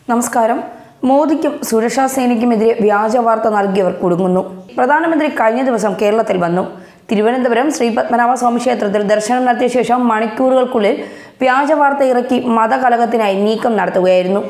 നമസ്കാരം മോദിക്കും സുരക്ഷാ സേനയ്ക്കുമെതിരെ വ്യാജ വാർത്ത നൽകിയവർ കുടുങ്ങുന്നു പ്രധാനമന്ത്രി കഴിഞ്ഞ ദിവസം കേരളത്തിൽ വന്നു തിരുവനന്തപുരം ശ്രീ പത്മനാഭ സ്വാമി ക്ഷേത്രത്തിൽ ദർശനം നടത്തിയ ശേഷം മണിക്കൂറുകൾക്കുള്ളിൽ വ്യാജ വാർത്ത ഇറക്കി മതകലകത്തിനായി നീക്കം നടത്തുകയായിരുന്നു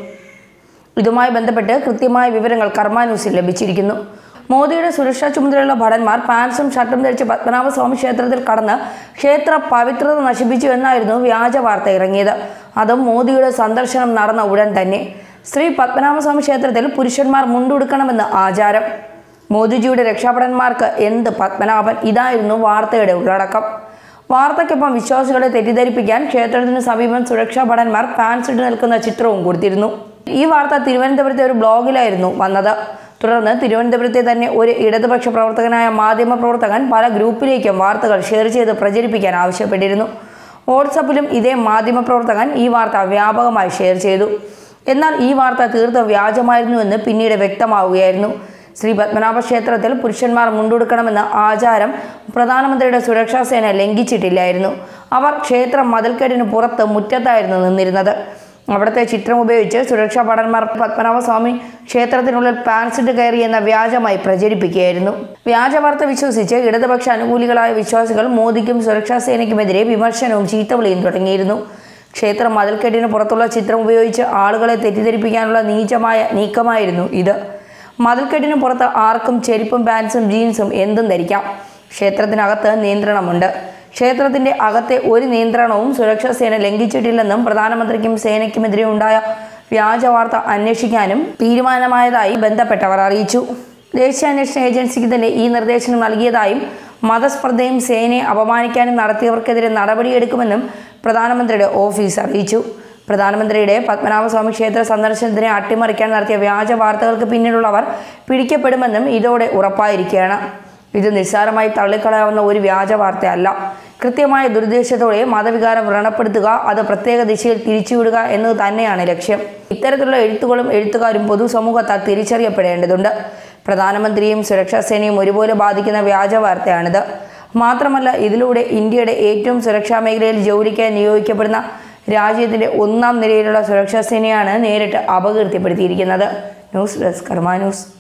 ഇതുമായി ബന്ധപ്പെട്ട് കൃത്യമായ വിവരങ്ങൾ കർമ്മ ന്യൂസിൽ ലഭിച്ചിരിക്കുന്നു മോദിയുടെ സുരക്ഷാ ചുമതലയുള്ള ഭടന്മാർ പാൻസും ഷർട്ടും ധരിച്ച് പത്മനാഭസ്വാമി ക്ഷേത്രത്തിൽ കടന്ന് ക്ഷേത്ര പവിത്രത നശിപ്പിച്ചു എന്നായിരുന്നു വ്യാജ വാർത്ത ഇറങ്ങിയത് അതും മോദിയുടെ സന്ദർശനം നടന്ന ഉടൻ തന്നെ ശ്രീ പത്മനാഭസ്വാമി ക്ഷേത്രത്തിൽ പുരുഷന്മാർ മുണ്ടുടുക്കണമെന്ന് ആചാരം മോദിജിയുടെ രക്ഷാഭടന്മാർക്ക് എന്ത് പത്മനാഭൻ ഇതായിരുന്നു വാർത്തയുടെ ഉള്ളടക്കം വാർത്തയ്ക്കൊപ്പം വിശ്വാസികളെ തെറ്റിദ്ധരിപ്പിക്കാൻ ക്ഷേത്രത്തിന് സമീപം സുരക്ഷാ ഭടന്മാർ പാൻസ് ഇട്ട് നിൽക്കുന്ന ചിത്രവും കൊടുത്തിരുന്നു ഈ വാർത്ത തിരുവനന്തപുരത്തെ ഒരു ബ്ലോഗിലായിരുന്നു വന്നത് തുടർന്ന് തിരുവനന്തപുരത്തെ തന്നെ ഒരു ഇടതുപക്ഷ പ്രവർത്തകനായ മാധ്യമ പ്രവർത്തകൻ പല ഗ്രൂപ്പിലേക്കും വാർത്തകൾ ഷെയർ ചെയ്ത് പ്രചരിപ്പിക്കാൻ ആവശ്യപ്പെട്ടിരുന്നു വാട്സപ്പിലും ഇതേ മാധ്യമ പ്രവർത്തകൻ ഈ വാർത്ത വ്യാപകമായി ഷെയർ ചെയ്തു എന്നാൽ ഈ വാർത്ത തീർത്തും വ്യാജമായിരുന്നുവെന്ന് പിന്നീട് വ്യക്തമാവുകയായിരുന്നു ശ്രീ പത്മനാഭ ക്ഷേത്രത്തിൽ പുരുഷന്മാർ മുണ്ടുടുക്കണമെന്ന ആചാരം പ്രധാനമന്ത്രിയുടെ സുരക്ഷാ സേന ലംഘിച്ചിട്ടില്ലായിരുന്നു അവർ ക്ഷേത്ര മതിൽക്കെട്ടിന് പുറത്ത് മുറ്റത്തായിരുന്നു നിന്നിരുന്നത് അവിടുത്തെ ചിത്രം ഉപയോഗിച്ച് സുരക്ഷാ ഭടന്മാർ പത്മനാഭസ്വാമി ക്ഷേത്രത്തിനുള്ളിൽ പാൻസിട്ട് കയറി എന്ന വ്യാജമായി പ്രചരിപ്പിക്കുകയായിരുന്നു വ്യാജ വാർത്ത വിശ്വസിച്ച് ഇടതുപക്ഷ അനുകൂലികളായ വിശ്വാസികൾ മോദിക്കും സുരക്ഷാ സേനയ്ക്കുമെതിരെ വിമർശനവും ചീത്തവിളിയും തുടങ്ങിയിരുന്നു ക്ഷേത്ര മതിൽക്കെട്ടിന് പുറത്തുള്ള ചിത്രം ഉപയോഗിച്ച് ആളുകളെ തെറ്റിദ്ധരിപ്പിക്കാനുള്ള നീചമായ നീക്കമായിരുന്നു ഇത് മതിൽക്കെട്ടിന് പുറത്ത് ആർക്കും ചെരുപ്പും പാൻസും ജീൻസും എന്തും ധരിക്കാം ക്ഷേത്രത്തിനകത്ത് നിയന്ത്രണമുണ്ട് ക്ഷേത്രത്തിന്റെ അകത്തെ ഒരു നിയന്ത്രണവും സുരക്ഷാ സേന ലംഘിച്ചിട്ടില്ലെന്നും പ്രധാനമന്ത്രിക്കും സേനയ്ക്കുമെതിരെ ഉണ്ടായ വ്യാജ വാർത്ത അന്വേഷിക്കാനും തീരുമാനമായതായി ബന്ധപ്പെട്ടവർ അറിയിച്ചു ദേശീയ അന്വേഷണ ഏജൻസിക്ക് തന്നെ ഈ നിർദ്ദേശം നൽകിയതായും മതസ്പർദ്ധയും സേനയെ അപമാനിക്കാനും നടത്തിയവർക്കെതിരെ നടപടിയെടുക്കുമെന്നും പ്രധാനമന്ത്രിയുടെ ഓഫീസ് അറിയിച്ചു പ്രധാനമന്ത്രിയുടെ പത്മനാഭസ്വാമി ക്ഷേത്ര സന്ദർശനത്തിനെ അട്ടിമറിക്കാൻ നടത്തിയ വ്യാജ വാർത്തകൾക്ക് പിന്നിലുള്ളവർ പിടിക്കപ്പെടുമെന്നും ഇതോടെ ഉറപ്പായിരിക്കുകയാണ് ഇത് നിസ്സാരമായി തള്ളിക്കളയാവുന്ന ഒരു വ്യാജ വാർത്തയല്ല കൃത്യമായ ദുരുദ്ദേശത്തോടെ മതവികാരം വ്രണപ്പെടുത്തുക അത് പ്രത്യേക ദിശയിൽ തിരിച്ചുവിടുക എന്നത് തന്നെയാണ് ലക്ഷ്യം ഇത്തരത്തിലുള്ള എഴുത്തുകളും എഴുത്തുകാരും പൊതുസമൂഹത്താൽ തിരിച്ചറിയപ്പെടേണ്ടതുണ്ട് പ്രധാനമന്ത്രിയും സുരക്ഷാ സേനയും ഒരുപോലെ ബാധിക്കുന്ന വ്യാജ വാർത്തയാണിത് മാത്രമല്ല ഇതിലൂടെ ഇന്ത്യയുടെ ഏറ്റവും സുരക്ഷാ മേഖലയിൽ ജോലിക്കായി നിയോഗിക്കപ്പെടുന്ന രാജ്യത്തിന്റെ ഒന്നാം നിരയിലുള്ള സുരക്ഷാ സേനയാണ് നേരിട്ട് അപകീർത്തിപ്പെടുത്തിയിരിക്കുന്നത് ന്യൂസ് ഡെസ്ക് കർമ്മ ന്യൂസ്